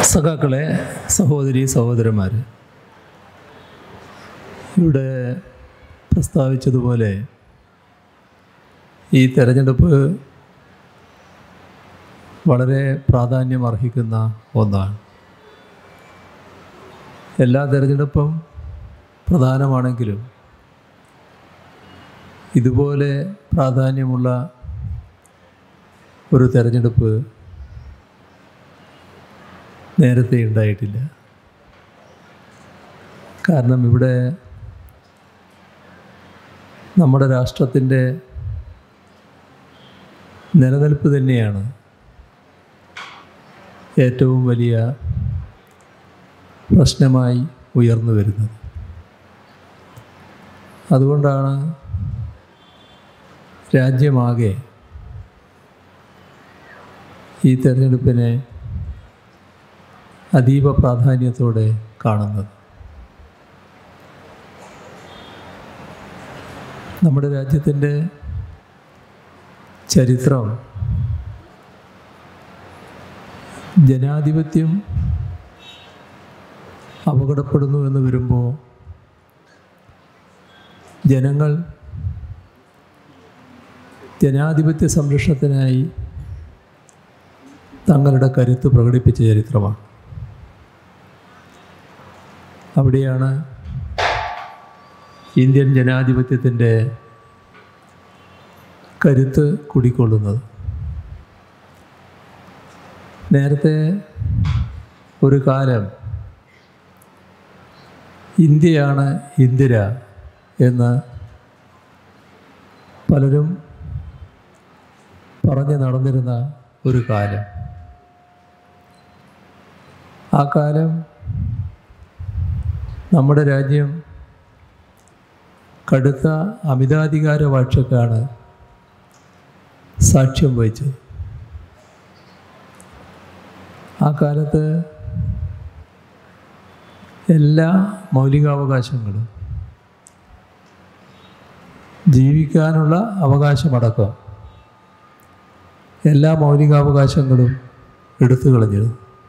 സഖാക്കളെ സഹോദരി സഹോദരന്മാർ ഇവിടെ പ്രസ്താവിച്ചതുപോലെ ഈ തെരഞ്ഞെടുപ്പ് വളരെ പ്രാധാന്യം അർഹിക്കുന്ന ഒന്നാണ് എല്ലാ തെരഞ്ഞെടുപ്പും പ്രധാനമാണെങ്കിലും ഇതുപോലെ പ്രാധാന്യമുള്ള ഒരു തെരഞ്ഞെടുപ്പ് നേരത്തെ ഉണ്ടായിട്ടില്ല കാരണം ഇവിടെ നമ്മുടെ രാഷ്ട്രത്തിൻ്റെ നിലനിൽപ്പ് തന്നെയാണ് ഏറ്റവും വലിയ പ്രശ്നമായി ഉയർന്നു വരുന്നത് അതുകൊണ്ടാണ് രാജ്യമാകെ ഈ തെരഞ്ഞെടുപ്പിനെ അതീവ പ്രാധാന്യത്തോടെ കാണുന്നത് നമ്മുടെ രാജ്യത്തിൻ്റെ ചരിത്രം ജനാധിപത്യം അപകടപ്പെടുന്നു എന്ന് വരുമ്പോൾ ജനങ്ങൾ ജനാധിപത്യ സംരക്ഷണത്തിനായി തങ്ങളുടെ കരുത്ത് പ്രകടിപ്പിച്ച ചരിത്രമാണ് അവിടെയാണ് ഇന്ത്യൻ ജനാധിപത്യത്തിൻ്റെ കരുത്ത് കുടിക്കൊള്ളുന്നത് നേരത്തെ ഒരു കാലം ഇന്ത്യയാണ് ഇന്ദിര എന്ന് പലരും പറഞ്ഞു നടന്നിരുന്ന ഒരു കാലം ആ കാലം നമ്മുടെ രാജ്യം കടുത്ത അമിതാധികാര വാഴ്ചക്കാണ് സാക്ഷ്യം വഹിച്ചത് ആ കാലത്ത് എല്ലാ മൗലികാവകാശങ്ങളും ജീവിക്കാനുള്ള അവകാശമടക്കം എല്ലാ മൗലികാവകാശങ്ങളും എടുത്തു കളഞ്ഞിരുന്നു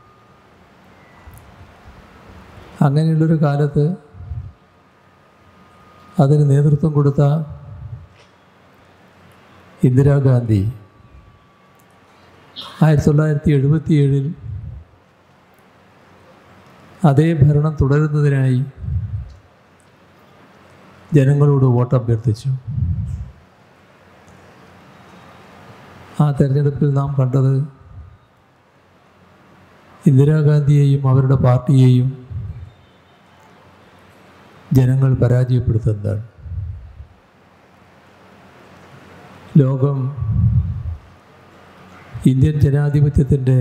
അങ്ങനെയുള്ളൊരു കാലത്ത് അതിന് നേതൃത്വം കൊടുത്ത ഇന്ദിരാഗാന്ധി ആയിരത്തി തൊള്ളായിരത്തി എഴുപത്തി ഏഴിൽ അതേ ഭരണം തുടരുന്നതിനായി ജനങ്ങളോട് വോട്ട് അഭ്യർത്ഥിച്ചു ആ തെരഞ്ഞെടുപ്പിൽ നാം കണ്ടത് ഇന്ദിരാഗാന്ധിയെയും അവരുടെ പാർട്ടിയെയും ജനങ്ങൾ പരാജയപ്പെടുത്തുന്നതാണ് ലോകം ഇന്ത്യൻ ജനാധിപത്യത്തിൻ്റെ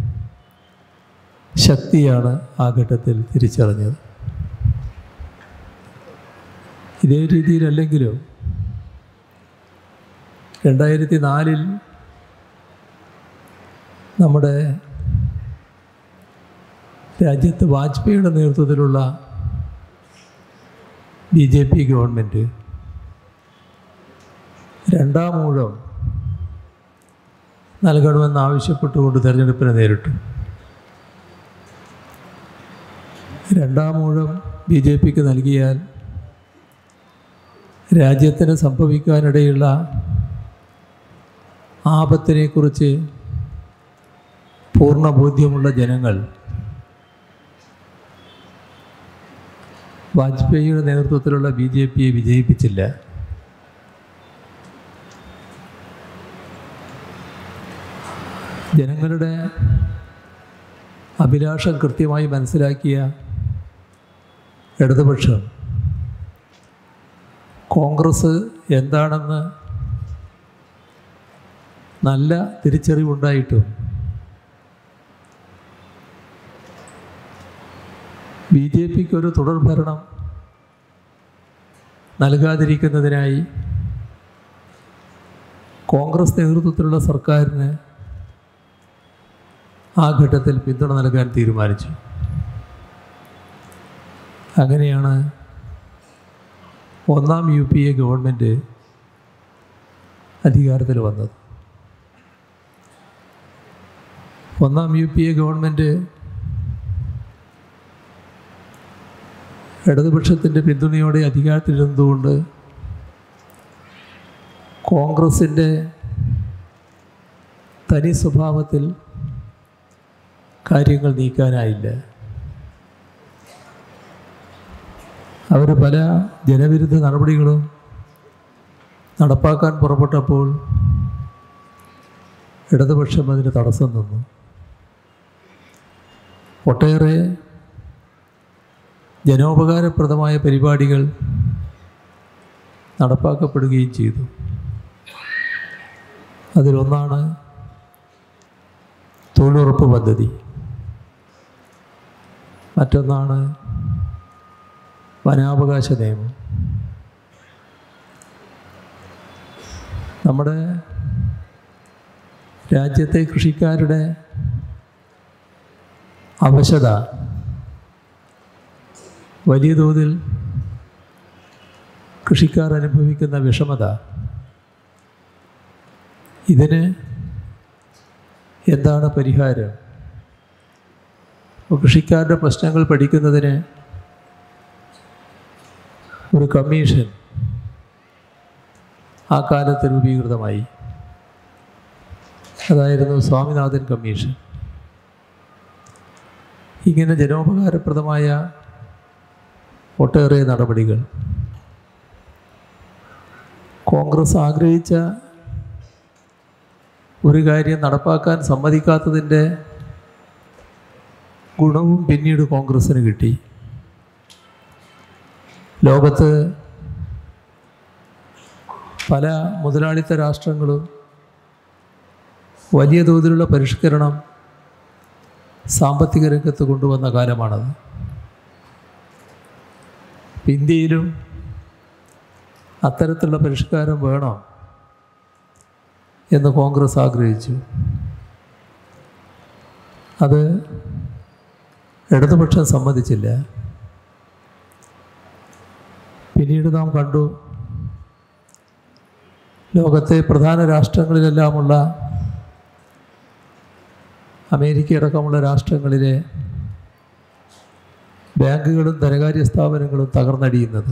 ശക്തിയാണ് ആ ഘട്ടത്തിൽ തിരിച്ചറിഞ്ഞത് ഇതേ രീതിയിലല്ലെങ്കിലും രണ്ടായിരത്തി നാലിൽ നമ്മുടെ രാജ്യത്ത് വാജ്പേയിയുടെ നേതൃത്വത്തിലുള്ള ബി ജെ പി ഗവൺമെൻറ് രണ്ടാം ഊഴം നൽകണമെന്ന് ആവശ്യപ്പെട്ടുകൊണ്ട് തെരഞ്ഞെടുപ്പിനെ നേരിട്ടു രണ്ടാം ഊഴം ബി ജെ പിക്ക് നൽകിയാൽ രാജ്യത്തിന് സംഭവിക്കാനിടയുള്ള ആപത്തിനെക്കുറിച്ച് പൂർണ്ണ ബോധ്യമുള്ള ജനങ്ങൾ വാജ്പേയിയുടെ നേതൃത്വത്തിലുള്ള ബി ജെ പിയെ വിജയിപ്പിച്ചില്ല ജനങ്ങളുടെ അഭിലാഷം കൃത്യമായി മനസ്സിലാക്കിയ ഇടതുപക്ഷം കോൺഗ്രസ് എന്താണെന്ന് നല്ല തിരിച്ചറിവുണ്ടായിട്ടും ബി ജെ പിക്ക് ഒരു തുടർഭരണം നൽകാതിരിക്കുന്നതിനായി കോൺഗ്രസ് നേതൃത്വത്തിലുള്ള സർക്കാരിന് ആ ഘട്ടത്തിൽ പിന്തുണ നൽകാൻ തീരുമാനിച്ചു അങ്ങനെയാണ് ഒന്നാം യു പി എ ഗവൺമെൻറ് അധികാരത്തിൽ വന്നത് ഒന്നാം യു പി എ ഗവൺമെൻറ് ഇടതുപക്ഷത്തിൻ്റെ പിന്തുണയോടെ അധികാരത്തിലിരുന്നതുകൊണ്ട് കോൺഗ്രസിൻ്റെ തനി സ്വഭാവത്തിൽ കാര്യങ്ങൾ നീക്കാനായില്ല അവർ പല ജനവിരുദ്ധ നടപടികളും നടപ്പാക്കാൻ പുറപ്പെട്ടപ്പോൾ ഇടതുപക്ഷം അതിന് തടസ്സം നിന്നു ഒട്ടേറെ ജനോപകാരപ്രദമായ പരിപാടികൾ നടപ്പാക്കപ്പെടുകയും ചെയ്തു അതിലൊന്നാണ് തൊഴിലുറപ്പ് പദ്ധതി മറ്റൊന്നാണ് വനാവകാശ നിയമം നമ്മുടെ രാജ്യത്തെ കൃഷിക്കാരുടെ അവശത വലിയ തോതിൽ കൃഷിക്കാർ അനുഭവിക്കുന്ന വിഷമത ഇതിന് എന്താണ് പരിഹാരം അപ്പോൾ കൃഷിക്കാരുടെ പ്രശ്നങ്ങൾ പഠിക്കുന്നതിന് ഒരു കമ്മീഷൻ ആ കാലത്ത് രൂപീകൃതമായി അതായിരുന്നു സ്വാമിനാഥൻ കമ്മീഷൻ ഇങ്ങനെ ജനോപകാരപ്രദമായ ഒട്ടേറെ നടപടികൾ കോൺഗ്രസ് ആഗ്രഹിച്ച ഒരു കാര്യം നടപ്പാക്കാൻ സമ്മതിക്കാത്തതിൻ്റെ ഗുണവും പിന്നീട് കോൺഗ്രസ്സിന് കിട്ടി ലോകത്ത് പല മുതലാളിത്ത രാഷ്ട്രങ്ങളും വലിയ തോതിലുള്ള പരിഷ്കരണം സാമ്പത്തിക രംഗത്ത് കൊണ്ടുവന്ന കാലമാണത് ഇന്ത്യയിലും അത്തരത്തിലുള്ള പരിഷ്കാരം വേണം എന്ന് കോൺഗ്രസ് ആഗ്രഹിച്ചു അത് ഇടതുപക്ഷം സമ്മതിച്ചില്ല പിന്നീട് നാം കണ്ടു ലോകത്തെ പ്രധാന രാഷ്ട്രങ്ങളിലെല്ലാമുള്ള അമേരിക്ക അടക്കമുള്ള രാഷ്ട്രങ്ങളിലെ ബാങ്കുകളും ധനകാര്യ സ്ഥാപനങ്ങളും തകർന്നടിയുന്നത്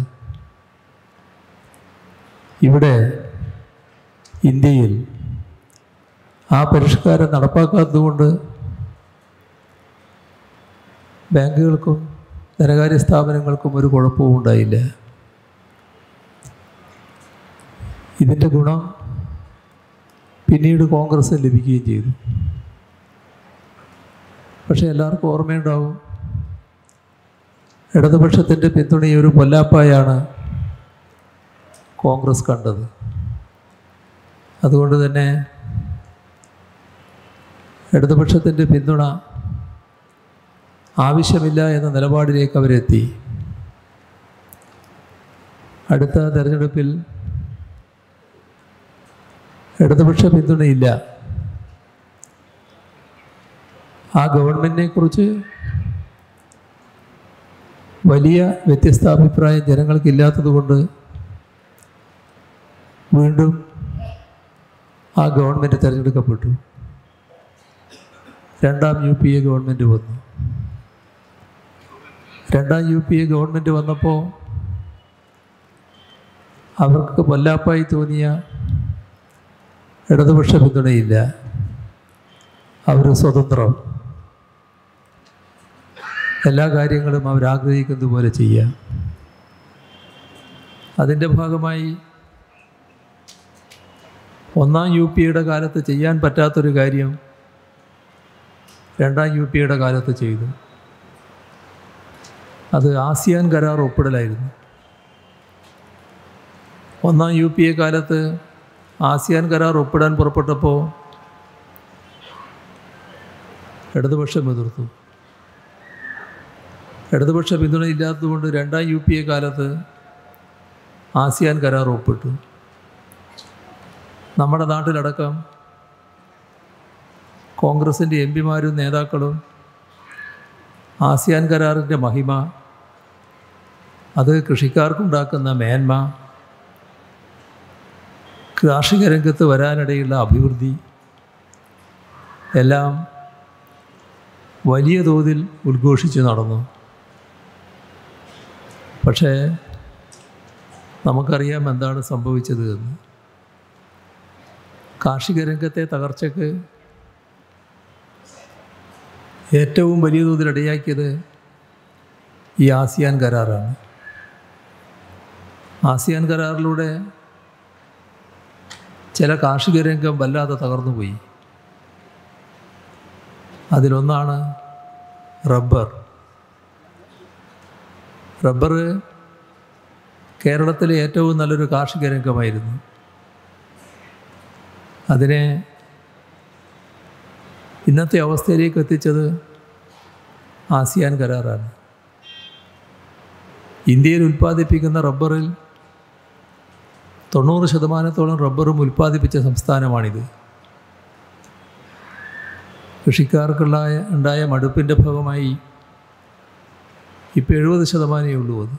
ഇവിടെ ഇന്ത്യയിൽ ആ പരിഷ്കാരം നടപ്പാക്കാത്തതുകൊണ്ട് ബാങ്കുകൾക്കും ധനകാര്യ സ്ഥാപനങ്ങൾക്കും ഒരു കുഴപ്പവും ഉണ്ടായില്ല ഇതിൻ്റെ ഗുണം പിന്നീട് കോൺഗ്രസ് ലഭിക്കുകയും ചെയ്തു പക്ഷേ എല്ലാവർക്കും ഓർമ്മയുണ്ടാവും ഇടതുപക്ഷത്തിൻ്റെ പിന്തുണയെ ഒരു പൊല്ലാപ്പായാണ് കോൺഗ്രസ് കണ്ടത് അതുകൊണ്ട് തന്നെ ഇടതുപക്ഷത്തിൻ്റെ പിന്തുണ ആവശ്യമില്ല എന്ന നിലപാടിലേക്ക് അവരെത്തി അടുത്ത തെരഞ്ഞെടുപ്പിൽ ഇടതുപക്ഷ പിന്തുണയില്ല ആ ഗവൺമെൻറ്റിനെ കുറിച്ച് വലിയ വ്യത്യസ്താഭിപ്രായം ജനങ്ങൾക്കില്ലാത്തതുകൊണ്ട് വീണ്ടും ആ ഗവൺമെൻറ് തിരഞ്ഞെടുക്കപ്പെട്ടു രണ്ടാം യു പി എ ഗവൺമെൻറ് വന്നു രണ്ടാം യു പി എ ഗവൺമെൻറ് വന്നപ്പോൾ അവർക്ക് പൊല്ലാപ്പായി തോന്നിയ ഇടതുപക്ഷ പിന്തുണയില്ല അവർ സ്വതന്ത്രം എല്ലാ കാര്യങ്ങളും അവരാഗ്രഹിക്കുന്നത് പോലെ ചെയ്യുക അതിൻ്റെ ഭാഗമായി ഒന്നാം യു പി യുടെ കാലത്ത് ചെയ്യാൻ പറ്റാത്തൊരു കാര്യം രണ്ടാം യു പി യുടെ കാലത്ത് ചെയ്തു അത് ആസിയാൻ കരാർ ഒപ്പിടലായിരുന്നു ഒന്നാം യു പി എ കാലത്ത് ആസിയാൻ കരാർ ഒപ്പിടാൻ പുറപ്പെട്ടപ്പോൾ ഇടതുപക്ഷം എതിർത്തു ഇടതുപക്ഷ പിന്തുണയില്ലാത്തതുകൊണ്ട് രണ്ടാം യു പി എ കാലത്ത് ആസിയാൻ കരാർ ഒപ്പിട്ടു നമ്മുടെ നാട്ടിലടക്കം കോൺഗ്രസിൻ്റെ എം പിമാരും നേതാക്കളും ആസിയാൻ കരാറിൻ്റെ മഹിമ അത് കൃഷിക്കാർക്കുണ്ടാക്കുന്ന മേന്മ കാർഷിക രംഗത്ത് വരാനിടയുള്ള അഭിവൃദ്ധി എല്ലാം വലിയ തോതിൽ ഉദ്ഘോഷിച്ച് നടന്നു പക്ഷേ നമുക്കറിയാം എന്താണ് സംഭവിച്ചത് എന്ന് കാർഷിക രംഗത്തെ തകർച്ചയ്ക്ക് ഏറ്റവും വലിയ തോതിൽ ഇടയാക്കിയത് ഈ ആസിയാൻ കരാറാണ് ആസിയാൻ കരാറിലൂടെ ചില കാർഷിക രംഗം വല്ലാതെ തകർന്നുപോയി അതിലൊന്നാണ് റബ്ബർ റബ്ബർ കേരളത്തിലെ ഏറ്റവും നല്ലൊരു കാർഷിക രംഗമായിരുന്നു അതിനെ ഇന്നത്തെ അവസ്ഥയിലേക്ക് എത്തിച്ചത് ആസിയാൻ കരാറാണ് ഇന്ത്യയിൽ ഉൽപ്പാദിപ്പിക്കുന്ന റബ്ബറിൽ തൊണ്ണൂറ് ശതമാനത്തോളം റബ്ബറും ഉൽപ്പാദിപ്പിച്ച സംസ്ഥാനമാണിത് കൃഷിക്കാർക്കുള്ള ഉണ്ടായ മടുപ്പിൻ്റെ ഭാഗമായി ഇപ്പോൾ എഴുപത് ശതമാനമേ ഉള്ളൂ അത്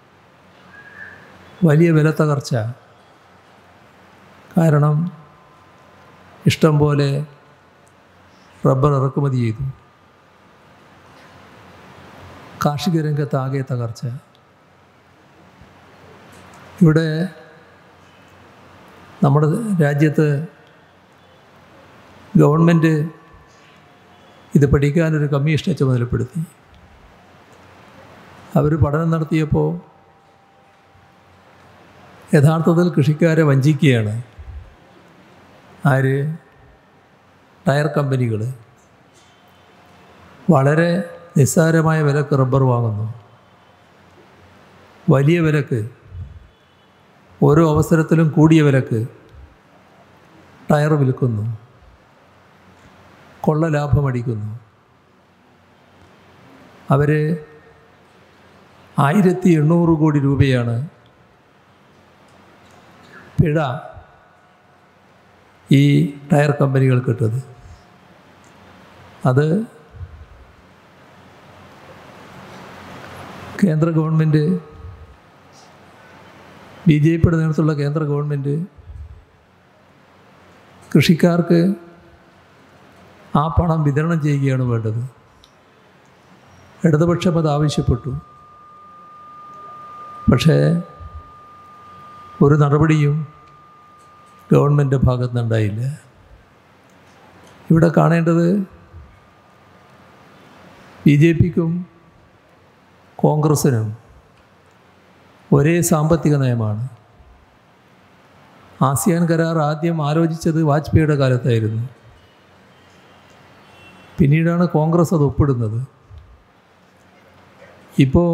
വലിയ വില തകർച്ച കാരണം ഇഷ്ടം പോലെ റബ്ബർ ഇറക്കുമതി ചെയ്തു കാർഷിക രംഗത്താകെ തകർച്ച ഇവിടെ നമ്മുടെ രാജ്യത്ത് ഗവൺമെൻറ് ഇത് പഠിക്കാനൊരു കമ്മീഷനെ ചുമതലപ്പെടുത്തി അവർ പഠനം നടത്തിയപ്പോൾ യഥാർത്ഥത്തിൽ കൃഷിക്കാരെ വഞ്ചിക്കുകയാണ് ആര് ടയർ കമ്പനികൾ വളരെ നിസ്സാരമായ വിലക്ക് റബ്ബർ വാങ്ങുന്നു വലിയ വിലക്ക് ഓരോ അവസരത്തിലും കൂടിയ വിലക്ക് ടയർ വിൽക്കുന്നു കൊള്ള ലാഭമടിക്കുന്നു അവർ ആയിരത്തി എണ്ണൂറ് കോടി രൂപയാണ് പിഴ ഈ ടയർ കമ്പനികൾ കിട്ടത് അത് കേന്ദ്ര ഗവൺമെൻറ് ബി ജെ പിയുടെ നേതൃത്വമുള്ള കേന്ദ്ര ഗവൺമെൻറ് കൃഷിക്കാർക്ക് ആ പണം വിതരണം ചെയ്യുകയാണ് വേണ്ടത് ഇടതുപക്ഷം അത് ആവശ്യപ്പെട്ടു പക്ഷേ ഒരു നടപടിയും ഗവൺമെൻറ് ഭാഗത്തു നിന്നുണ്ടായില്ല ഇവിടെ കാണേണ്ടത് ബി ജെ പിക്കും കോൺഗ്രസ്സിനും ഒരേ സാമ്പത്തിക നയമാണ് ആസിയാൻ കരാർ ആദ്യം ആലോചിച്ചത് വാജ്പേയിയുടെ കാലത്തായിരുന്നു പിന്നീടാണ് കോൺഗ്രസ് അത് ഒപ്പിടുന്നത് ഇപ്പോൾ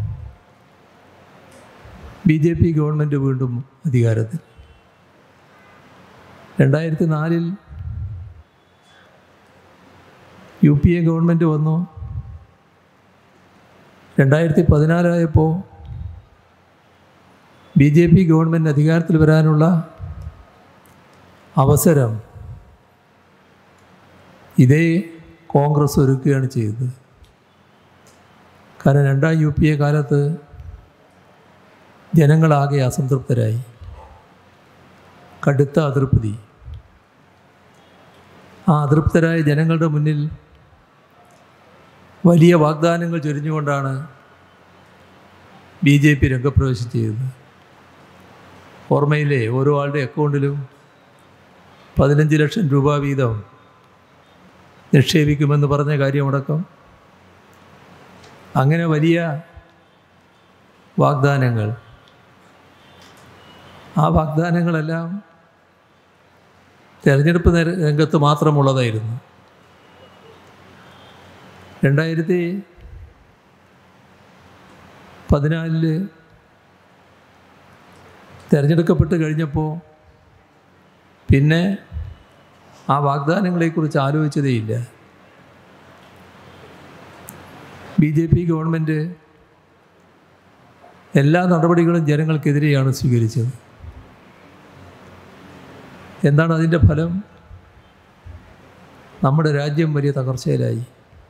ബി ജെ പി ഗവൺമെൻറ് വീണ്ടും അധികാരത്തിൽ രണ്ടായിരത്തി നാലിൽ യു പി എ ഗവൺമെൻറ് വന്നു രണ്ടായിരത്തി പതിനാലായപ്പോൾ ബി ജെ പി ഗവൺമെൻറ് അധികാരത്തിൽ വരാനുള്ള അവസരം ഇതേ കോൺഗ്രസ് ഒരുക്കുകയാണ് ചെയ്തത് കാരണം രണ്ടാം യു പി എ കാലത്ത് ജനങ്ങളാകെ അസംതൃപ്തരായി കടുത്ത അതൃപ്തി ആ അതൃപ്തരായ ജനങ്ങളുടെ മുന്നിൽ വലിയ വാഗ്ദാനങ്ങൾ ചൊരിഞ്ഞുകൊണ്ടാണ് ബി ജെ പി രംഗപ്രവേശം ചെയ്തത് ഓർമ്മയിലെ ഓരോ ആളുടെ അക്കൗണ്ടിലും പതിനഞ്ച് ലക്ഷം രൂപ വീതം നിക്ഷേപിക്കുമെന്ന് പറഞ്ഞ കാര്യമടക്കം അങ്ങനെ വലിയ വാഗ്ദാനങ്ങൾ ആ വാഗ്ദാനങ്ങളെല്ലാം തെരഞ്ഞെടുപ്പ് നേര- രംഗത്ത് മാത്രമുള്ളതായിരുന്നു രണ്ടായിരത്തി പതിനാലില് തിരഞ്ഞെടുക്കപ്പെട്ട് കഴിഞ്ഞപ്പോൾ പിന്നെ ആ വാഗ്ദാനങ്ങളെക്കുറിച്ച് ആലോചിച്ചതേയില്ല ബി ജെ പി ഗവൺമെൻറ് എല്ലാ നടപടികളും ജനങ്ങൾക്കെതിരെയാണ് സ്വീകരിച്ചത് എന്താണ് അതിൻ്റെ ഫലം നമ്മുടെ രാജ്യം വലിയ തകർച്ചയിലായി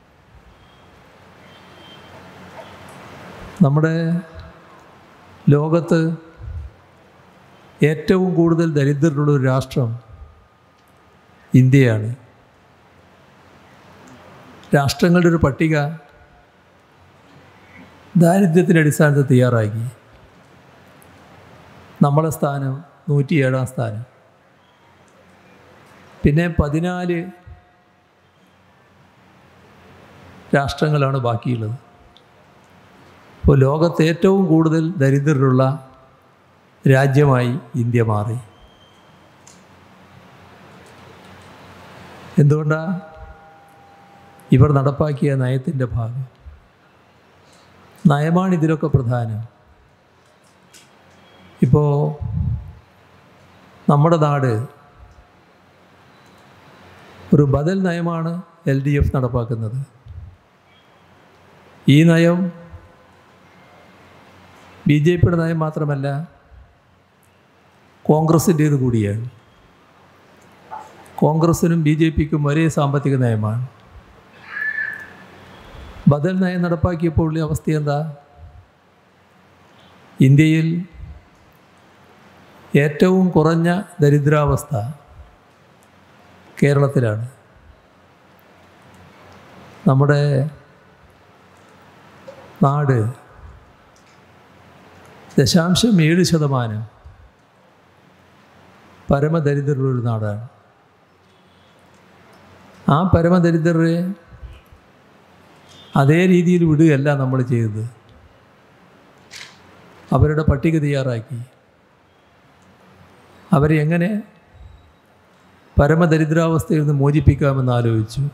നമ്മുടെ ലോകത്ത് ഏറ്റവും കൂടുതൽ ദരിദ്രരുള്ള ഒരു രാഷ്ട്രം ഇന്ത്യയാണ് രാഷ്ട്രങ്ങളുടെ ഒരു പട്ടിക ദാരിദ്ര്യത്തിൻ്റെ അടിസ്ഥാനത്തിൽ തയ്യാറാക്കി നമ്മളെ സ്ഥാനം നൂറ്റിയേഴാം സ്ഥാനം പിന്നെ പതിനാല് രാഷ്ട്രങ്ങളാണ് ബാക്കിയുള്ളത് ഇപ്പോൾ ലോകത്ത് ഏറ്റവും കൂടുതൽ ദരിദ്രരുള്ള രാജ്യമായി ഇന്ത്യ മാറി എന്തുകൊണ്ടാണ് ഇവർ നടപ്പാക്കിയ നയത്തിൻ്റെ ഭാഗം നയമാണ് ഇതിലൊക്കെ പ്രധാനം ഇപ്പോൾ നമ്മുടെ നാട് ഒരു ബദൽ നയമാണ് എൽ ഡി എഫ് നടപ്പാക്കുന്നത് ഈ നയം ബി ജെ പിയുടെ നയം മാത്രമല്ല കോൺഗ്രസിൻ്റേത് കൂടിയാണ് കോൺഗ്രസിനും ബി ജെ പിക്കും ഒരേ സാമ്പത്തിക നയമാണ് ബദൽ നയം നടപ്പാക്കിയപ്പോൾ ഉള്ള അവസ്ഥ എന്താ ഇന്ത്യയിൽ ഏറ്റവും കുറഞ്ഞ ദരിദ്രാവസ്ഥ കേരളത്തിലാണ് നമ്മുടെ നാട് ദശാംശം ഏഴ് ശതമാനം പരമദരിദ്രരുള്ളൊരു നാടാണ് ആ പരമദരിദ്രരെ അതേ രീതിയിൽ വിടുകയല്ല നമ്മൾ ചെയ്തത് അവരുടെ പട്ടിക തയ്യാറാക്കി അവരെ എങ്ങനെ പരമദരിദ്രാവസ്ഥയിൽ നിന്ന് മോചിപ്പിക്കാമെന്ന് ആലോചിച്ചു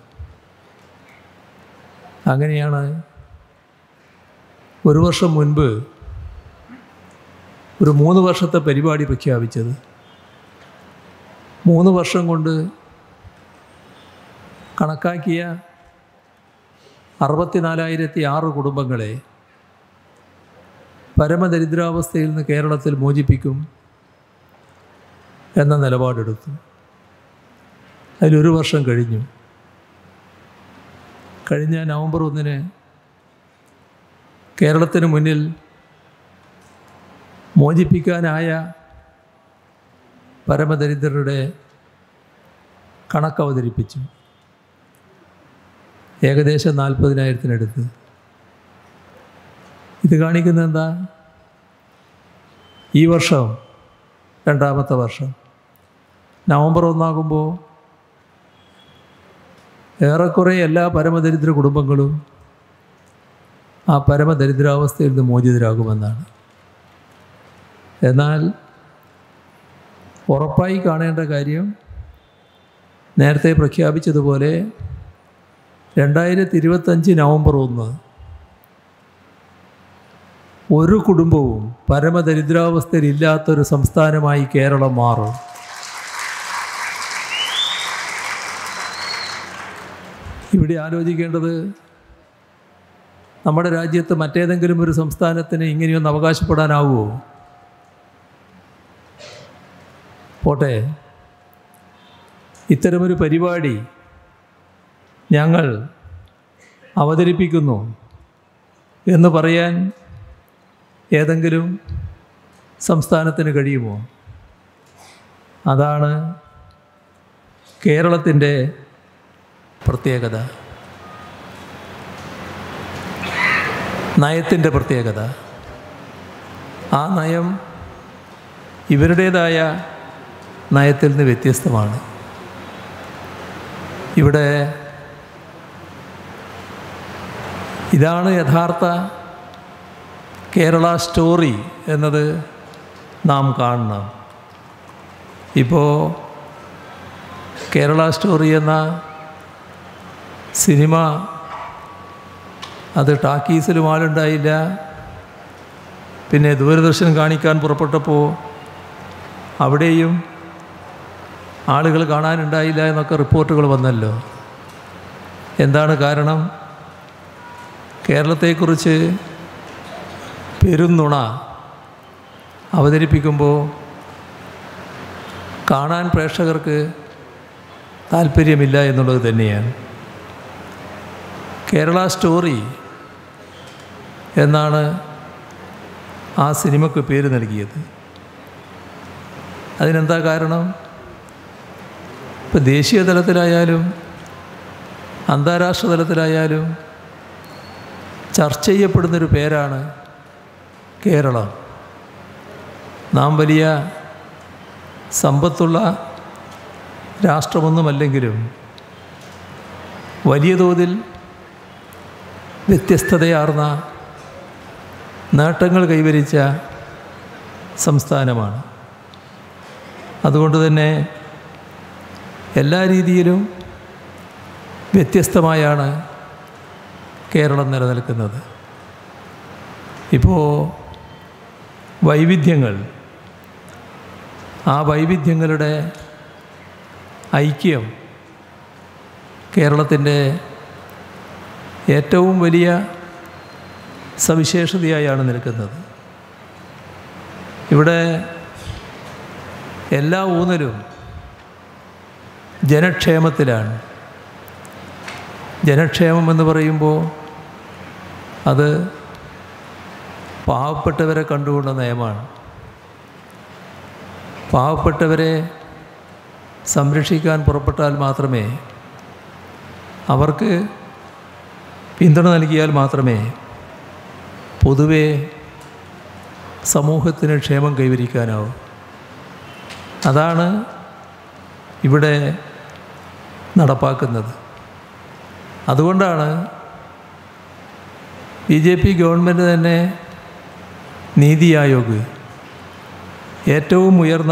അങ്ങനെയാണ് ഒരു വർഷം മുൻപ് ഒരു മൂന്ന് വർഷത്തെ പരിപാടി പ്രഖ്യാപിച്ചത് മൂന്ന് വർഷം കൊണ്ട് കണക്കാക്കിയ അറുപത്തിനാലായിരത്തി ആറ് കുടുംബങ്ങളെ പരമദരിദ്രാവസ്ഥയിൽ നിന്ന് കേരളത്തിൽ മോചിപ്പിക്കും എന്ന നിലപാടെടുത്തു അതിലൊരു വർഷം കഴിഞ്ഞു കഴിഞ്ഞ നവംബർ ഒന്നിന് കേരളത്തിന് മുന്നിൽ മോചിപ്പിക്കാനായ പരമദരിദ്രരുടെ കണക്ക് അവതരിപ്പിച്ചു ഏകദേശം നാൽപ്പതിനായിരത്തിനടുത്ത് ഇത് കാണിക്കുന്നത് എന്താ ഈ വർഷം രണ്ടാമത്തെ വർഷം നവംബർ ഒന്നാകുമ്പോൾ ഏറെക്കുറെ എല്ലാ പരമദരിദ്ര കുടുംബങ്ങളും ആ പരമദരിദ്രാവസ്ഥയിൽ നിന്ന് മോചിതരാകുമെന്നാണ് എന്നാൽ ഉറപ്പായി കാണേണ്ട കാര്യം നേരത്തെ പ്രഖ്യാപിച്ചതുപോലെ രണ്ടായിരത്തി ഇരുപത്തഞ്ച് നവംബർ ഒന്ന് ഒരു കുടുംബവും പരമദരിദ്രാവസ്ഥയിൽ ഇല്ലാത്തൊരു സംസ്ഥാനമായി കേരളം മാറും ഇവിടെ ആലോചിക്കേണ്ടത് നമ്മുടെ രാജ്യത്ത് മറ്റേതെങ്കിലും ഒരു സംസ്ഥാനത്തിന് ഇങ്ങനെയൊന്ന് അവകാശപ്പെടാനാവുമോ പോട്ടെ ഇത്തരമൊരു പരിപാടി ഞങ്ങൾ അവതരിപ്പിക്കുന്നു എന്ന് പറയാൻ ഏതെങ്കിലും സംസ്ഥാനത്തിന് കഴിയുമോ അതാണ് കേരളത്തിൻ്റെ പ്രത്യേകത നയത്തിൻ്റെ പ്രത്യേകത ആ നയം ഇവരുടേതായ നയത്തിൽ നിന്ന് വ്യത്യസ്തമാണ് ഇവിടെ ഇതാണ് യഥാർത്ഥ കേരള സ്റ്റോറി എന്നത് നാം കാണണം ഇപ്പോൾ കേരള സ്റ്റോറി എന്ന സിനിമ അത് ടാക്കീസിലും ആളുണ്ടായില്ല പിന്നെ ദൂരദർശൻ കാണിക്കാൻ പുറപ്പെട്ടപ്പോൾ അവിടെയും ആളുകൾ കാണാനുണ്ടായില്ല എന്നൊക്കെ റിപ്പോർട്ടുകൾ വന്നല്ലോ എന്താണ് കാരണം കേരളത്തെക്കുറിച്ച് പെരുന്നുണ അവതരിപ്പിക്കുമ്പോൾ കാണാൻ പ്രേക്ഷകർക്ക് താല്പര്യമില്ല എന്നുള്ളത് തന്നെയാണ് കേരള സ്റ്റോറി എന്നാണ് ആ സിനിമയ്ക്ക് പേര് നൽകിയത് അതിനെന്താ കാരണം ഇപ്പം ദേശീയ തലത്തിലായാലും അന്താരാഷ്ട്ര തലത്തിലായാലും ചർച്ച ചെയ്യപ്പെടുന്നൊരു പേരാണ് കേരളം നാം വലിയ സമ്പത്തുള്ള രാഷ്ട്രമൊന്നുമല്ലെങ്കിലും വലിയ തോതിൽ വ്യത്യസ്തതയാർന്ന നേട്ടങ്ങൾ കൈവരിച്ച സംസ്ഥാനമാണ് അതുകൊണ്ട് തന്നെ എല്ലാ രീതിയിലും വ്യത്യസ്തമായാണ് കേരളം നിലനിൽക്കുന്നത് ഇപ്പോൾ വൈവിധ്യങ്ങൾ ആ വൈവിധ്യങ്ങളുടെ ഐക്യം കേരളത്തിൻ്റെ ഏറ്റവും വലിയ സവിശേഷതയായാണ് നിൽക്കുന്നത് ഇവിടെ എല്ലാ ഊന്നലും ജനക്ഷേമത്തിലാണ് ജനക്ഷേമം എന്ന് പറയുമ്പോൾ അത് പാവപ്പെട്ടവരെ കണ്ടുകൊണ്ട നയമാണ് പാവപ്പെട്ടവരെ സംരക്ഷിക്കാൻ പുറപ്പെട്ടാൽ മാത്രമേ അവർക്ക് പിന്തുണ നൽകിയാൽ മാത്രമേ പൊതുവെ സമൂഹത്തിന് ക്ഷേമം കൈവരിക്കാനാവും അതാണ് ഇവിടെ നടപ്പാക്കുന്നത് അതുകൊണ്ടാണ് ബി ജെ പി ഗവൺമെൻറ് തന്നെ നീതി ആയോഗ് ഏറ്റവും ഉയർന്ന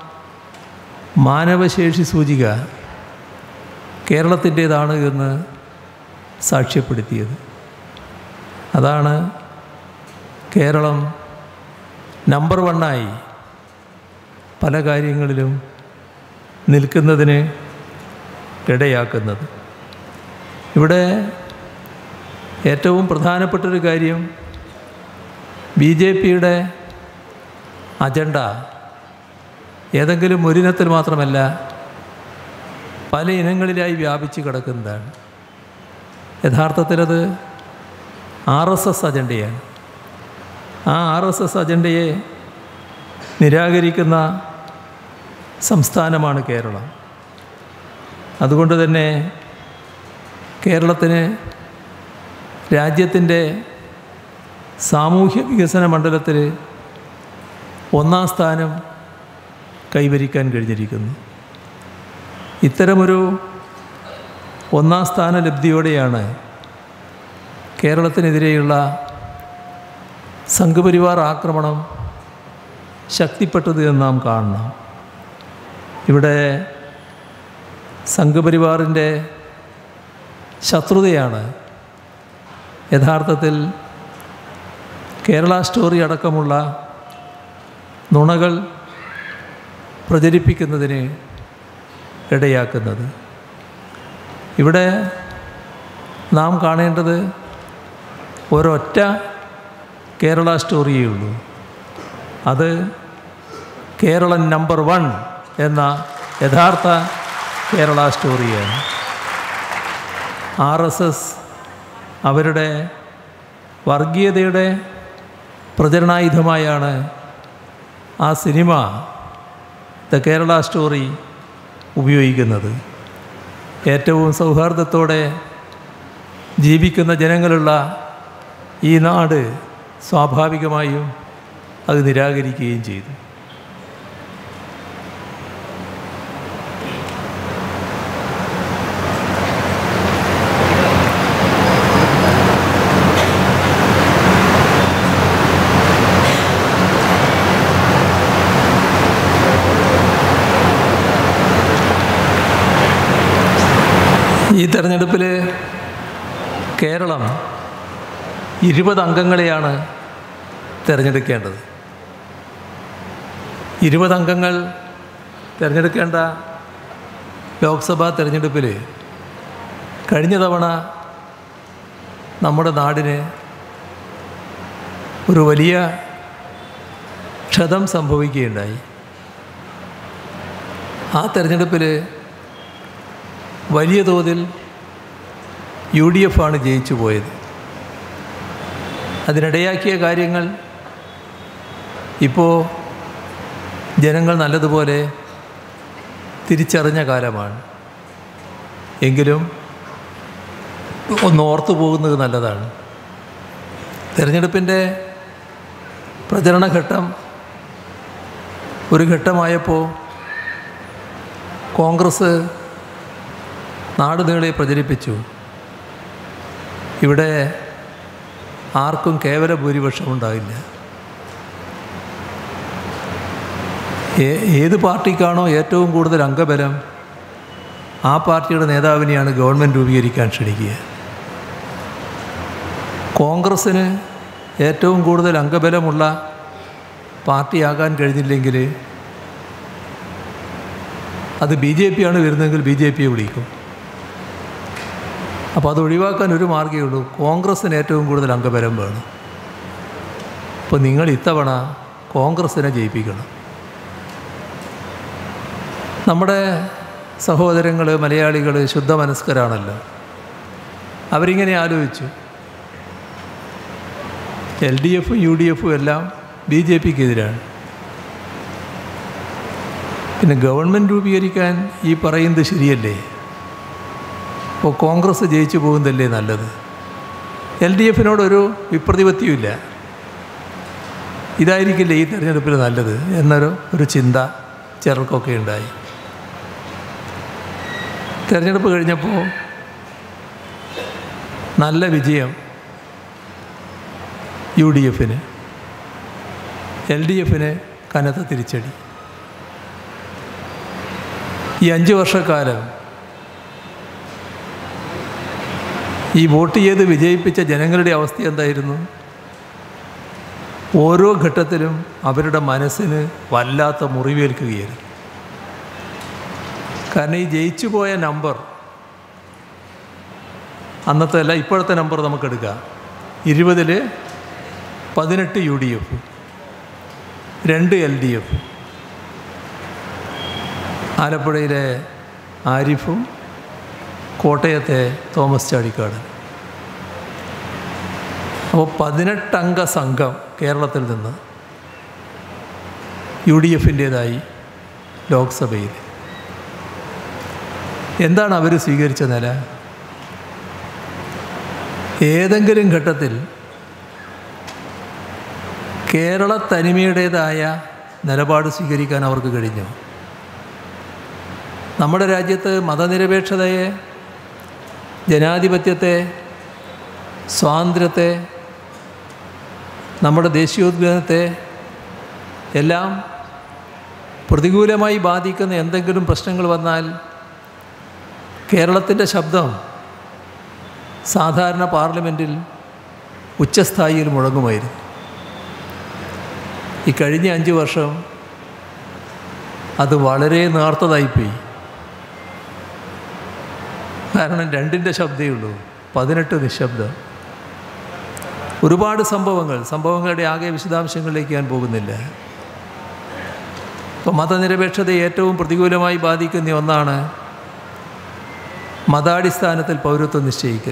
മാനവശേഷി സൂചിക കേരളത്തിൻ്റേതാണ് എന്ന് സാക്ഷ്യപ്പെടുത്തിയത് അതാണ് കേരളം നമ്പർ വണ്ണായി പല കാര്യങ്ങളിലും നിൽക്കുന്നതിന് ഇടയാക്കുന്നത് ഇവിടെ ഏറ്റവും പ്രധാനപ്പെട്ടൊരു കാര്യം ബി ജെ പിയുടെ അജണ്ട ഏതെങ്കിലും ഒരിനത്തിൽ മാത്രമല്ല പല ഇനങ്ങളിലായി വ്യാപിച്ച് കിടക്കുന്നതാണ് യഥാർത്ഥത്തിലത് ആർ എസ് എസ് അജണ്ടയാണ് ആ ആർ എസ് എസ് അജണ്ടയെ നിരാകരിക്കുന്ന സംസ്ഥാനമാണ് കേരളം അതുകൊണ്ട് തന്നെ കേരളത്തിന് രാജ്യത്തിൻ്റെ സാമൂഹ്യ വികസന മണ്ഡലത്തിൽ ഒന്നാം സ്ഥാനം കൈവരിക്കാൻ കഴിഞ്ഞിരിക്കുന്നു ഇത്തരമൊരു ഒന്നാം സ്ഥാന ലബ്ധിയോടെയാണ് കേരളത്തിനെതിരെയുള്ള സംഘപരിവാർ ആക്രമണം ശക്തിപ്പെട്ടത് എന്ന് നാം കാണണം ഇവിടെ സംഘപരിവാറിൻ്റെ ശത്രുതയാണ് യഥാർത്ഥത്തിൽ കേരള സ്റ്റോറി അടക്കമുള്ള നുണകൾ പ്രചരിപ്പിക്കുന്നതിന് ഇടയാക്കുന്നത് ഇവിടെ നാം കാണേണ്ടത് ഒരൊറ്റ കേരള സ്റ്റോറിയേ ഉള്ളൂ അത് കേരളം നമ്പർ വൺ എന്ന യഥാർത്ഥ കേരള സ്റ്റോറിയാണ് ആർ എസ് എസ് അവരുടെ വർഗീയതയുടെ പ്രചരണായുധമായാണ് ആ സിനിമ ദ കേരള സ്റ്റോറി ഉപയോഗിക്കുന്നത് ഏറ്റവും സൗഹാർദ്ദത്തോടെ ജീവിക്കുന്ന ജനങ്ങളുള്ള ഈ നാട് സ്വാഭാവികമായും അത് നിരാകരിക്കുകയും ചെയ്തു ഈ തെരഞ്ഞെടുപ്പിൽ കേരളം ഇരുപത് അംഗങ്ങളെയാണ് തിരഞ്ഞെടുക്കേണ്ടത് ഇരുപത് അംഗങ്ങൾ തിരഞ്ഞെടുക്കേണ്ട ലോക്സഭാ തിരഞ്ഞെടുപ്പിൽ കഴിഞ്ഞ തവണ നമ്മുടെ നാടിന് ഒരു വലിയ ക്ഷതം സംഭവിക്കുകയുണ്ടായി ആ തെരഞ്ഞെടുപ്പിൽ വലിയ തോതിൽ യു ഡി എഫ് ആണ് ജയിച്ചു പോയത് അതിനിടയാക്കിയ കാര്യങ്ങൾ ഇപ്പോൾ ജനങ്ങൾ നല്ലതുപോലെ തിരിച്ചറിഞ്ഞ കാലമാണ് എങ്കിലും ഒന്ന് ഓർത്തു പോകുന്നത് നല്ലതാണ് തിരഞ്ഞെടുപ്പിൻ്റെ പ്രചരണഘട്ടം ഒരു ഘട്ടമായപ്പോൾ കോൺഗ്രസ് നാട് നീളെ പ്രചരിപ്പിച്ചു ഇവിടെ ആർക്കും കേവല ഭൂരിപക്ഷം ഉണ്ടാവില്ല ഏ- ഏത് പാർട്ടിക്കാണോ ഏറ്റവും കൂടുതൽ അംഗബലം ആ പാർട്ടിയുടെ നേതാവിനെയാണ് ഗവൺമെൻറ് രൂപീകരിക്കാൻ ക്ഷണിക്കുക കോൺഗ്രസ്സിന് ഏറ്റവും കൂടുതൽ അംഗബലമുള്ള പാർട്ടിയാകാൻ കഴിഞ്ഞില്ലെങ്കിൽ അത് ബി ജെ പി ആണ് വരുന്നതെങ്കിൽ ബി ജെ പിയെ വിളിക്കും അപ്പോൾ അത് ഒഴിവാക്കാൻ ഒരു മാർഗ്ഗമേ ഉള്ളൂ കോൺഗ്രസ്സിന് ഏറ്റവും കൂടുതൽ അംഗബലം വേണം അപ്പോൾ നിങ്ങൾ ഇത്തവണ കോൺഗ്രസ്സിനെ ജയിപ്പിക്കണം നമ്മുടെ സഹോദരങ്ങൾ മലയാളികൾ ശുദ്ധമനസ്കരാണല്ലോ അവരിങ്ങനെ ആലോചിച്ചു എൽ ഡി എഫും യു ഡി എഫും എല്ലാം ബി ജെ പിക്ക് എതിരാണ് പിന്നെ ഗവൺമെൻറ് രൂപീകരിക്കാൻ ഈ പറയുന്നത് ശരിയല്ലേ അപ്പോൾ കോൺഗ്രസ് ജയിച്ചു പോകുന്നതല്ലേ നല്ലത് എൽ ഡി എഫിനോടൊരു വിപ്രതിപത്തിയുമില്ല ഇതായിരിക്കില്ലേ ഈ തെരഞ്ഞെടുപ്പിൽ നല്ലത് എന്നൊരു ഒരു ചിന്ത ചിലർക്കൊക്കെ ഉണ്ടായി തെരഞ്ഞെടുപ്പ് കഴിഞ്ഞപ്പോൾ നല്ല വിജയം യു ഡി എഫിന് എൽ ഡി എഫിന് കനത്ത തിരിച്ചടി ഈ അഞ്ച് വർഷക്കാലം ഈ വോട്ട് ചെയ്ത് വിജയിപ്പിച്ച ജനങ്ങളുടെ അവസ്ഥ എന്തായിരുന്നു ഓരോ ഘട്ടത്തിലും അവരുടെ മനസ്സിന് വല്ലാത്ത മുറിവേൽക്കുകയായിരുന്നു കാരണം ഈ ജയിച്ചു പോയ നമ്പർ അന്നത്തെ അല്ല ഇപ്പോഴത്തെ നമ്പർ നമുക്കെടുക്കാം ഇരുപതിൽ പതിനെട്ട് യു ഡി എഫ് രണ്ട് എൽ ഡി എഫ് ആലപ്പുഴയിലെ ആരിഫും കോട്ടയത്തെ തോമസ് ചാടിക്കാട് അപ്പോൾ പതിനെട്ടംഗ സംഘം കേരളത്തിൽ നിന്ന് യു ഡി എഫിൻ്റേതായി ലോക്സഭയിൽ എന്താണ് അവർ സ്വീകരിച്ച നില ഏതെങ്കിലും ഘട്ടത്തിൽ കേരള തനിമയുടേതായ നിലപാട് സ്വീകരിക്കാൻ അവർക്ക് കഴിഞ്ഞു നമ്മുടെ രാജ്യത്ത് മതനിരപേക്ഷതയെ ജനാധിപത്യത്തെ സ്വാതന്ത്ര്യത്തെ നമ്മുടെ ദേശീയോദ്ഗ്രഹത്തെ എല്ലാം പ്രതികൂലമായി ബാധിക്കുന്ന എന്തെങ്കിലും പ്രശ്നങ്ങൾ വന്നാൽ കേരളത്തിൻ്റെ ശബ്ദം സാധാരണ പാർലമെൻറ്റിൽ ഉച്ചസ്ഥായിയിൽ മുഴങ്ങുമായിരുന്നു ഈ കഴിഞ്ഞ അഞ്ച് വർഷം അത് വളരെ നേർത്തതായിപ്പോയി കാരണം രണ്ടിൻ്റെ ശബ്ദമേ ഉള്ളൂ പതിനെട്ട് നിശബ്ദം ഒരുപാട് സംഭവങ്ങൾ സംഭവങ്ങളുടെ ആകെ വിശദാംശങ്ങളിലേക്ക് ഞാൻ പോകുന്നില്ല ഇപ്പോൾ മതനിരപേക്ഷതയെ ഏറ്റവും പ്രതികൂലമായി ബാധിക്കുന്ന ഒന്നാണ് മതാടിസ്ഥാനത്തിൽ പൗരത്വം നിശ്ചയിക്കൽ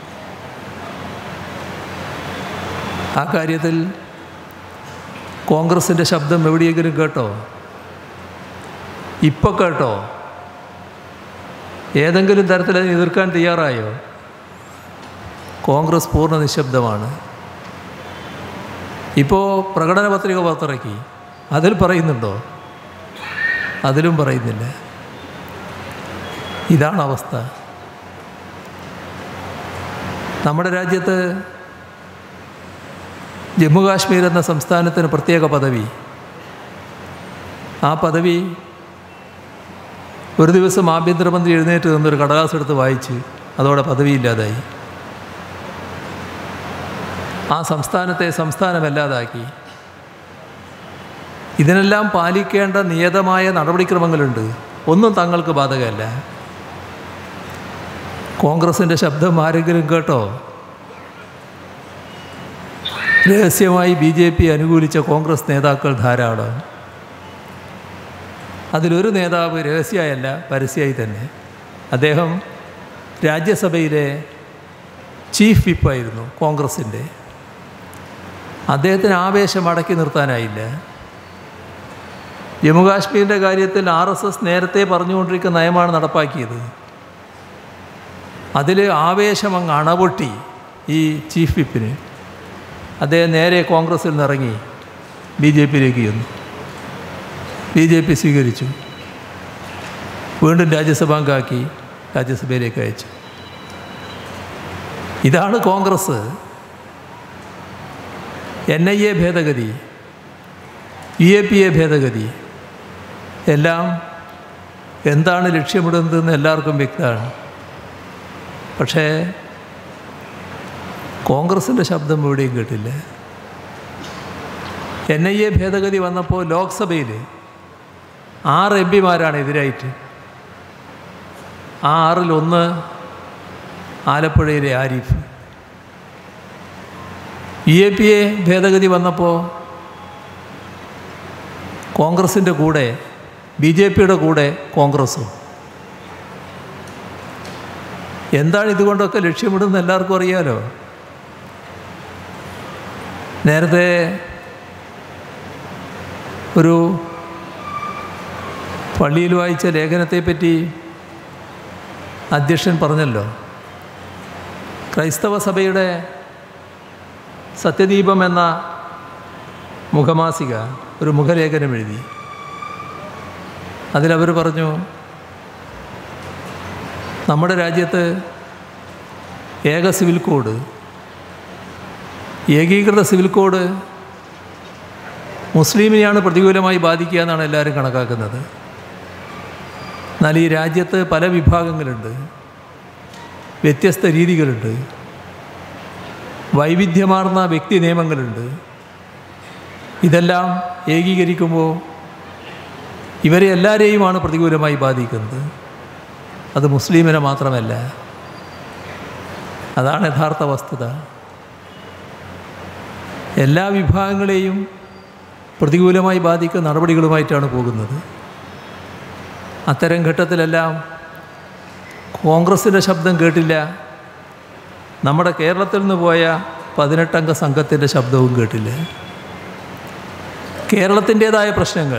ആ കാര്യത്തിൽ കോൺഗ്രസിൻ്റെ ശബ്ദം എവിടെയെങ്കിലും കേട്ടോ ഇപ്പോൾ കേട്ടോ ഏതെങ്കിലും തരത്തിൽ അതിനെ എതിർക്കാൻ തയ്യാറായോ കോൺഗ്രസ് പൂർണ്ണ നിശബ്ദമാണ് ഇപ്പോൾ പ്രകടന പത്രിക പുറത്തിറക്കി അതിൽ പറയുന്നുണ്ടോ അതിലും പറയുന്നില്ല ഇതാണ് അവസ്ഥ നമ്മുടെ രാജ്യത്ത് ജമ്മു കാശ്മീർ എന്ന സംസ്ഥാനത്തിന് പ്രത്യേക പദവി ആ പദവി ഒരു ദിവസം ആഭ്യന്തരമന്ത്രി എഴുന്നേറ്റ് നിന്നൊരു കടലാസ് എടുത്ത് വായിച്ച് അതോടെ പദവിയില്ലാതായി ആ സംസ്ഥാനത്തെ സംസ്ഥാനമല്ലാതാക്കി ഇതിനെല്ലാം പാലിക്കേണ്ട നിയതമായ നടപടിക്രമങ്ങളുണ്ട് ഒന്നും തങ്ങൾക്ക് ബാധകമല്ല കോൺഗ്രസിൻ്റെ ശബ്ദം ആരെങ്കിലും കേട്ടോ രഹസ്യമായി ബി ജെ പി അനുകൂലിച്ച കോൺഗ്രസ് നേതാക്കൾ ധാരാളം അതിലൊരു നേതാവ് രഹസ്യമായല്ല പരസ്യമായി തന്നെ അദ്ദേഹം രാജ്യസഭയിലെ ചീഫ് വിപ്പായിരുന്നു കോൺഗ്രസിൻ്റെ അദ്ദേഹത്തിന് ആവേശം അടക്കി നിർത്താനായില്ല ജമ്മുകാശ്മീരിൻ്റെ കാര്യത്തിൽ ആർ എസ് എസ് നേരത്തെ പറഞ്ഞുകൊണ്ടിരിക്കുന്ന നയമാണ് നടപ്പാക്കിയത് അതിൽ ആവേശം അങ്ങ് അണപൊട്ടി ഈ ചീഫ് വിപ്പിന് അദ്ദേഹം നേരെ കോൺഗ്രസിൽ നിന്ന് ഇറങ്ങി ബി ജെ പിയിലേക്ക് ചെന്നു ബി ജെ പി സ്വീകരിച്ചു വീണ്ടും രാജ്യസഭാംഗാക്കി രാജ്യസഭയിലേക്ക് അയച്ചു ഇതാണ് കോൺഗ്രസ് എൻ ഐ എ ഭേദഗതി യു എ പി എ ഭേദഗതി എല്ലാം എന്താണ് ലക്ഷ്യമിടുന്നതെന്ന് എല്ലാവർക്കും വ്യക്തമാണ് പക്ഷേ കോൺഗ്രസിൻ്റെ ശബ്ദം എവിടെയും കേട്ടില്ല എൻ ഐ എ ഭേദഗതി വന്നപ്പോൾ ലോക്സഭയിൽ ആറ് എം പിമാരാണ് എതിരായിട്ട് ആ ആറിലൊന്ന് ആലപ്പുഴയിലെ Arif E A P A ഭേദഗതി വന്നപ്പോൾ കോൺഗ്രസിൻ്റെ കൂടെ ബി ജെ പിയുടെ കൂടെ കോൺഗ്രസും എന്താണ് ഇതുകൊണ്ടൊക്കെ ലക്ഷ്യമിടുന്നത് എല്ലാവർക്കും അറിയാലോ നേരത്തെ ഒരു പള്ളിയിൽ വായിച്ച ലേഖനത്തെപ്പറ്റി അധ്യക്ഷൻ പറഞ്ഞല്ലോ ക്രൈസ്തവ സഭയുടെ സത്യദീപം എന്ന മുഖമാസിക ഒരു മുഖലേഖനം എഴുതി അതിലവർ പറഞ്ഞു നമ്മുടെ രാജ്യത്ത് ഏക സിവിൽ കോഡ് ഏകീകൃത സിവിൽ കോഡ് മുസ്ലിമിനെയാണ് പ്രതികൂലമായി ബാധിക്കുക എന്നാണ് എല്ലാവരും കണക്കാക്കുന്നത് എന്നാൽ ഈ രാജ്യത്ത് പല വിഭാഗങ്ങളുണ്ട് വ്യത്യസ്ത രീതികളുണ്ട് വൈവിധ്യമാർന്ന വ്യക്തി നിയമങ്ങളുണ്ട് ഇതെല്ലാം ഏകീകരിക്കുമ്പോൾ ഇവരെ എല്ലാവരെയുമാണ് പ്രതികൂലമായി ബാധിക്കുന്നത് അത് മുസ്ലിമിനെ മാത്രമല്ല അതാണ് യഥാർത്ഥ വസ്തുത എല്ലാ വിഭാഗങ്ങളെയും പ്രതികൂലമായി ബാധിക്കുന്ന നടപടികളുമായിട്ടാണ് പോകുന്നത് അത്തരം ഘട്ടത്തിലെല്ലാം കോൺഗ്രസിൻ്റെ ശബ്ദം കേട്ടില്ല നമ്മുടെ കേരളത്തിൽ നിന്ന് പോയ പതിനെട്ടംഗ സംഘത്തിൻ്റെ ശബ്ദവും കേട്ടില്ല കേരളത്തിൻ്റേതായ പ്രശ്നങ്ങൾ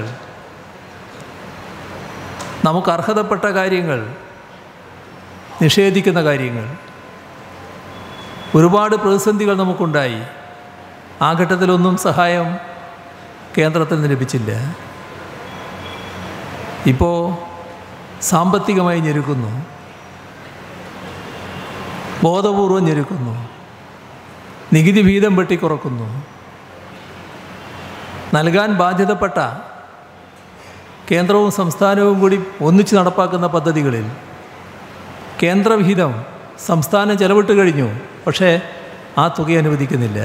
നമുക്ക് അർഹതപ്പെട്ട കാര്യങ്ങൾ നിഷേധിക്കുന്ന കാര്യങ്ങൾ ഒരുപാട് പ്രതിസന്ധികൾ നമുക്കുണ്ടായി ആ ഘട്ടത്തിലൊന്നും സഹായം കേന്ദ്രത്തിൽ നിന്ന് ലഭിച്ചില്ല ഇപ്പോൾ സാമ്പത്തികമായി ഞെരുക്കുന്നു ബോധപൂർവം ഞെരുക്കുന്നു നികുതി വീതം വെട്ടിക്കുറക്കുന്നു നൽകാൻ ബാധ്യതപ്പെട്ട കേന്ദ്രവും സംസ്ഥാനവും കൂടി ഒന്നിച്ച് നടപ്പാക്കുന്ന പദ്ധതികളിൽ കേന്ദ്രവിഹിതം സംസ്ഥാനം ചെലവിട്ട് കഴിഞ്ഞു പക്ഷേ ആ തുക അനുവദിക്കുന്നില്ല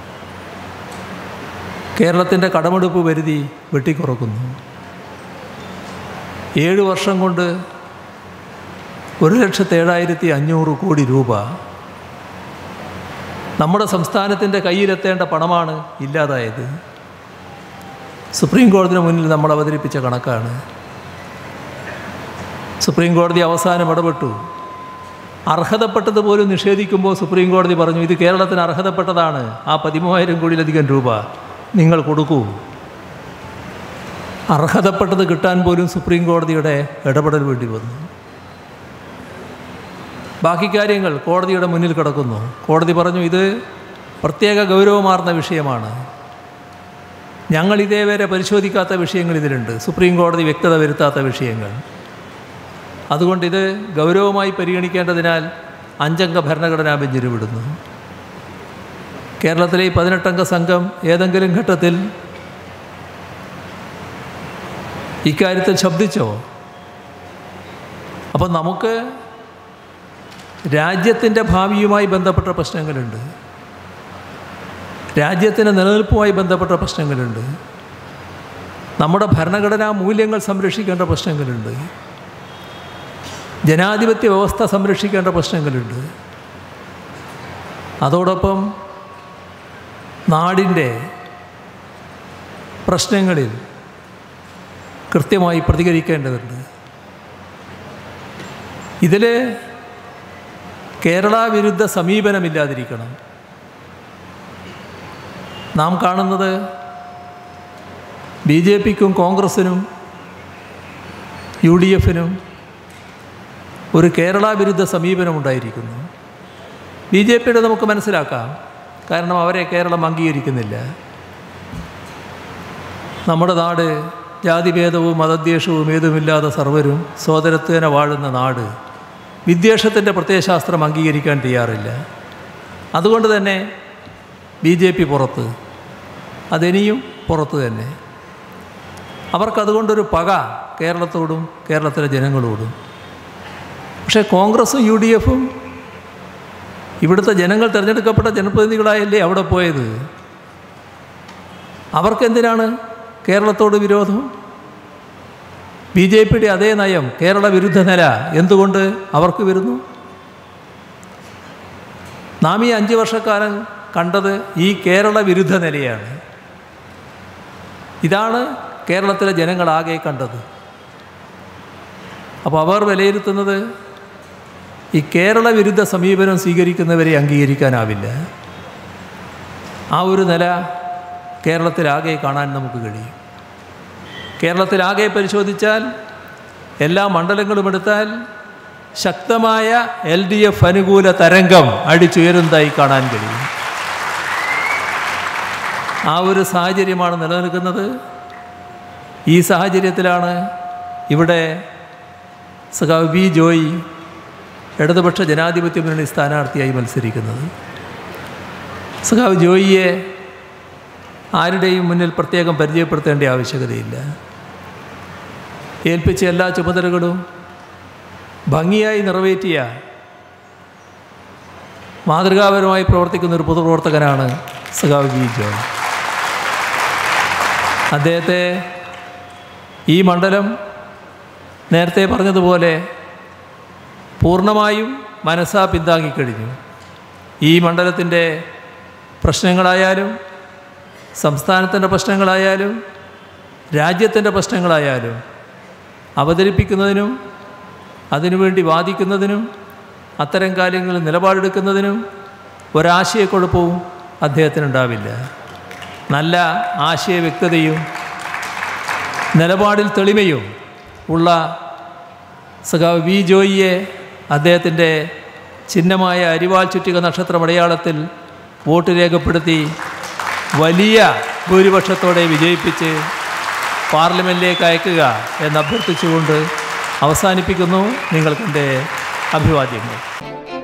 കേരളത്തിൻ്റെ കടമെടുപ്പ് പരിധി വെട്ടിക്കുറക്കുന്നു ഏഴ് വർഷം കൊണ്ട് ഒരു ലക്ഷത്തി ഏഴായിരത്തി അഞ്ഞൂറ് കോടി രൂപ നമ്മുടെ സംസ്ഥാനത്തിൻ്റെ കയ്യിലെത്തേണ്ട പണമാണ് ഇല്ലാതായത് സുപ്രീം കോടതിന് മുന്നിൽ നമ്മൾ അവതരിപ്പിച്ച കണക്കാണ് സുപ്രീം കോടതി അവസാനം ഇടപെട്ടു അർഹതപ്പെട്ടത് പോലും നിഷേധിക്കുമ്പോൾ സുപ്രീം കോടതി പറഞ്ഞു ഇത് കേരളത്തിന് അർഹതപ്പെട്ടതാണ് ആ പതിമൂവായിരം കോടിയിലധികം രൂപ നിങ്ങൾ കൊടുക്കൂ അർഹതപ്പെട്ടത് കിട്ടാൻ പോലും സുപ്രീം കോടതിയുടെ ഇടപെടൽ വേണ്ടി വന്നു ബാക്കി കാര്യങ്ങൾ കോടതിയുടെ മുന്നിൽ കിടക്കുന്നു കോടതി പറഞ്ഞു ഇത് പ്രത്യേക ഗൗരവമാർന്ന വിഷയമാണ് ഞങ്ങൾ ഇതേവരെ പരിശോധിക്കാത്ത വിഷയങ്ങൾ ഇതിലുണ്ട് സുപ്രീം കോടതി വ്യക്തത വരുത്താത്ത വിഷയങ്ങൾ അതുകൊണ്ട് ഇത് ഗൗരവമായി പരിഗണിക്കേണ്ടതിനാൽ അഞ്ചംഗ ഭരണഘടനാ ബെഞ്ചിന് വിടുന്നു കേരളത്തിലെ ഈ പതിനെട്ടംഗ സംഘം ഏതെങ്കിലും ഘട്ടത്തിൽ ഇക്കാര്യത്തിൽ ശബ്ദിച്ചോ അപ്പം നമുക്ക് രാജ്യത്തിൻ്റെ ഭാവിയുമായി ബന്ധപ്പെട്ട പ്രശ്നങ്ങളുണ്ട് രാജ്യത്തിൻ്റെ നിലനിൽപ്പുമായി ബന്ധപ്പെട്ട പ്രശ്നങ്ങളുണ്ട് നമ്മുടെ ഭരണഘടനാ മൂല്യങ്ങൾ സംരക്ഷിക്കേണ്ട പ്രശ്നങ്ങളുണ്ട് ജനാധിപത്യ വ്യവസ്ഥ സംരക്ഷിക്കേണ്ട പ്രശ്നങ്ങളുണ്ട് അതോടൊപ്പം നാടിൻ്റെ പ്രശ്നങ്ങളിൽ കൃത്യമായി പ്രതികരിക്കേണ്ടതുണ്ട് ഇതിൽ കേരള വിരുദ്ധ സമീപനമില്ലാതിരിക്കണം നാം കാണുന്നത് ബി ജെ പിക്കും കോൺഗ്രസിനും യു ഡി എഫിനും ഒരു കേരള വിരുദ്ധ സമീപനമുണ്ടായിരിക്കുന്നു ബി ജെ പിയുടെ നമുക്ക് മനസ്സിലാക്കാം കാരണം അവരെ കേരളം അംഗീകരിക്കുന്നില്ല നമ്മുടെ നാട് ജാതിഭേദവും മതദ്വേഷവും ഏതുമില്ലാതെ സർവരും സോദരത്വേന വാഴുന്ന നാട് വിദ്വേഷത്തിൻ്റെ പ്രത്യയശാസ്ത്രം അംഗീകരിക്കാൻ തയ്യാറില്ല അതുകൊണ്ട് തന്നെ ബി ജെ പി പുറത്ത് അതിനിയും പുറത്ത് തന്നെ അവർക്കതുകൊണ്ടൊരു പക കേരളത്തോടും കേരളത്തിലെ ജനങ്ങളോടും പക്ഷേ കോൺഗ്രസും യു ഡി എഫും ഇവിടുത്തെ ജനങ്ങൾ തിരഞ്ഞെടുക്കപ്പെട്ട ജനപ്രതിനിധികളായല്ലേ അവിടെ പോയത് അവർക്കെന്തിനാണ് കേരളത്തോട് വിരോധം ബി ജെ പിയുടെ അതേ നയം കേരള വിരുദ്ധ നില എന്തുകൊണ്ട് അവർക്ക് വരുന്നു നാം ഈ അഞ്ച് വർഷക്കാലം കണ്ടത് ഈ കേരള വിരുദ്ധ നിലയാണ് ഇതാണ് കേരളത്തിലെ ജനങ്ങളാകെ കണ്ടത് അപ്പോൾ അവർ വിലയിരുത്തുന്നത് ഈ കേരള വിരുദ്ധ സമീപനം സ്വീകരിക്കുന്നവരെ അംഗീകരിക്കാനാവില്ല ആ ഒരു നില കേരളത്തിലാകെ കാണാൻ നമുക്ക് കഴിയും കേരളത്തിലാകെ പരിശോധിച്ചാൽ എല്ലാ മണ്ഡലങ്ങളും എടുത്താൽ ശക്തമായ എൽ ഡി എഫ് അനുകൂല തരംഗം അടിച്ചുയരുന്നതായി കാണാൻ കഴിയും ആ ഒരു സാഹചര്യമാണ് നിലനിൽക്കുന്നത് ഈ സാഹചര്യത്തിലാണ് ഇവിടെ സഖാവ് വി ജോയി ഇടതുപക്ഷ ജനാധിപത്യ മുന്നണി സ്ഥാനാർത്ഥിയായി മത്സരിക്കുന്നത് സഖാവ് ജോയിയെ ആരുടെയും മുന്നിൽ പ്രത്യേകം പരിചയപ്പെടുത്തേണ്ട ആവശ്യകതയില്ല ഏൽപ്പിച്ച എല്ലാ ചുമതലകളും ഭംഗിയായി നിറവേറ്റിയ മാതൃകാപരമായി പ്രവർത്തിക്കുന്ന ഒരു പൊതുപ്രവർത്തകനാണ് സഖാവ് വി ജോയ് അദ്ദേഹത്തെ ഈ മണ്ഡലം നേരത്തെ പറഞ്ഞതുപോലെ പൂർണ്ണമായും മനസ്സാ പിന്താങ്ങിക്കഴിഞ്ഞു ഈ മണ്ഡലത്തിൻ്റെ പ്രശ്നങ്ങളായാലും സംസ്ഥാനത്തിൻ്റെ പ്രശ്നങ്ങളായാലും രാജ്യത്തിൻ്റെ പ്രശ്നങ്ങളായാലും അവതരിപ്പിക്കുന്നതിനും അതിനുവേണ്ടി വാദിക്കുന്നതിനും അത്തരം കാര്യങ്ങളിൽ നിലപാടെടുക്കുന്നതിനും ഒരാശയക്കുഴപ്പവും അദ്ദേഹത്തിനുണ്ടാവില്ല നല്ല ആശയ വ്യക്തതയും നിലപാടിൽ തെളിമയും ഉള്ള സഖാവ് വി ജോയിയെ അദ്ദേഹത്തിൻ്റെ ചിഹ്നമായ അരിവാൾ ചുറ്റിക നക്ഷത്ര അടയാളത്തിൽ വോട്ട് രേഖപ്പെടുത്തി വലിയ ഭൂരിപക്ഷത്തോടെ വിജയിപ്പിച്ച് പാർലമെൻറ്റിലേക്ക് അയക്കുക എന്ന് അഭ്യർത്ഥിച്ചുകൊണ്ട് അവസാനിപ്പിക്കുന്നു നിങ്ങൾക്കെൻ്റെ അഭിവാദ്യങ്ങൾ